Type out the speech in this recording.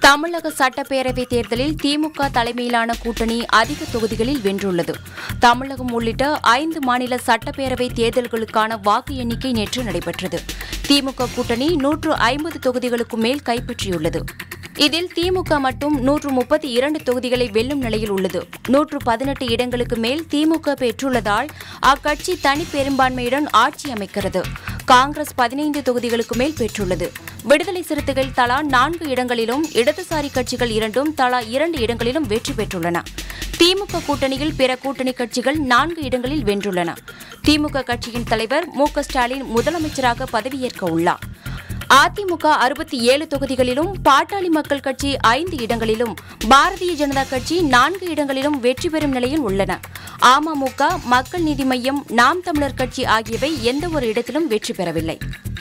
தமிழக சட்டப்பேரவை தேர்தலில் திமுக தலைமையிலான கூட்டணி அதிக தொகுதிகளில் வென்றுள்ளது தமிழகம் உள்ளிட்ட ஐந்து மாநில சட்டப்பேரவை தேர்தல்களுக்கான வாக்கு எண்ணிக்கை நேற்று நடைபெற்றது திமுக கூட்டணி நூற்று ஐம்பது தொகுதிகளுக்கு மேல் கைப்பற்றியுள்ளது இதில் திமுக மட்டும் நூற்று முப்பத்தி இரண்டு தொகுதிகளை வெல்லும் நிலையில் உள்ளது நூற்று பதினெட்டு இடங்களுக்கு மேல் திமுக பெற்றுள்ளதால் அக்கட்சி தனி பெரும்பான்மையுடன் ஆட்சி அமைக்கிறது காங்கிரஸ் பதினைந்து தொகுதிகளுக்கு மேல் பெற்றுள்ளது விடுதலை சிறுத்தைகள் தலா நான்கு இடங்களிலும் இடதுசாரி கட்சிகள் இரண்டும் தலா இரண்டு இடங்களிலும் வெற்றி பெற்றுள்ளன திமுக கூட்டணியில் பிற கூட்டணி கட்சிகள் நான்கு இடங்களில் வென்றுள்ளன திமுக கட்சியின் தலைவர் மு க ஸ்டாலின் முதலமைச்சராக பதவியேற்க உள்ளார் அதிமுக அறுபத்தி ஏழு தொகுதிகளிலும் பாட்டாளி மக்கள் கட்சி ஐந்து இடங்களிலும் பாரதிய ஜனதா கட்சி நான்கு இடங்களிலும் வெற்றி பெறும் நிலையில் உள்ளன அமமுக மக்கள் நீதி மய்யம் நாம் தமிழர் கட்சி ஆகியவை எந்த ஒரு இடத்திலும் வெற்றி பெறவில்லை